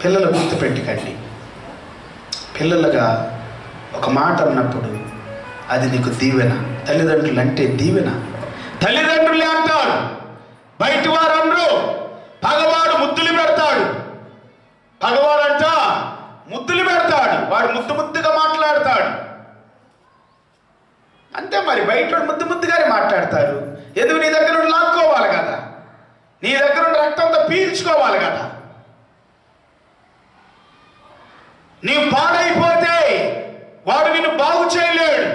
పిల్లలు గుర్తుపెట్టుకండి పిల్లలుగా ఒక మాట అన్నప్పుడు అది నీకు దీవెన తల్లిదండ్రులు అంటే దీవెన తల్లిదండ్రులే అంటారు బయట వారు అనరు పగవాడు ముద్దులు పెడతాడు పగవాడంట ముద్దులు పెడతాడు వాడు ముద్దు ముద్దుగా మాట్లాడతాడు అంతే మరి బయట వాడు ముద్దు ముద్దుగానే మాట్లాడతారు ఎందుకు నీ దగ్గర నుండి లాక్కోవాలి కదా నీ దగ్గర నుండి రక్తంతో పీల్చుకోవాలి కదా నీవు పాడైపోతే వాడు నిన్ను బాగు చేయలేడు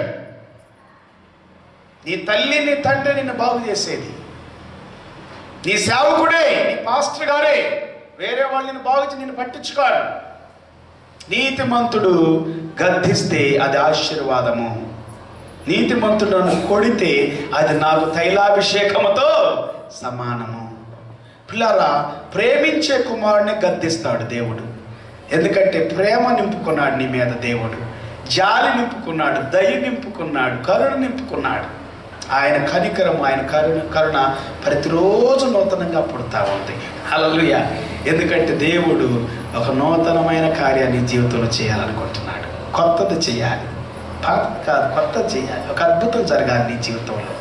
నీ తల్లి నీ తండ్రి నిన్ను బాగు చేసేది నీ సేవకుడే నీ పాస్టర్ గారే వేరే వాళ్ళని బాగు చేసి నిన్ను పట్టించుకోరు నీతిమంతుడు గద్దిస్తే అది ఆశీర్వాదము నీతిమంతుడు నన్ను కొడితే అది నాకు తైలాభిషేకముతో సమానము పిల్లరా ప్రేమించే కుమారుని గద్దిస్తాడు దేవుడు ఎందుకంటే ప్రేమ నింపుకున్నాడు నీ మీద దేవుడు జాలి నింపుకున్నాడు దయ నింపుకున్నాడు కరుణ నింపుకున్నాడు ఆయన కనికరం ఆయన కరుణ కరుణ ప్రతిరోజు నూతనంగా పుడతా ఉంది హల్లెలూయా ఎందుకంటే దేవుడు ఒక నూతనమైన కార్యాన్ని జీవితంలో చేయాలనుకుంటున్నాడు కొత్తది చేయాలి పాత కాదు కొత్తది చేయాలి ఒక అద్భుతం జరగాలి నీ జీవితంలో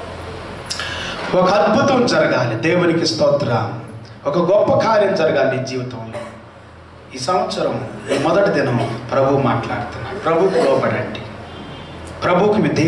ఒక అద్భుతం జరగాలి దేవునికి స్తోత్రం ఒక గొప్ప కార్యం జరగాలి నీ జీవితంలో ఈ సంవత్సరం ఈ మొదటి దినం ప్రభు మాట్లాడుతున్నాడు ప్రభుకు లోబడండి ప్రభుకి మీ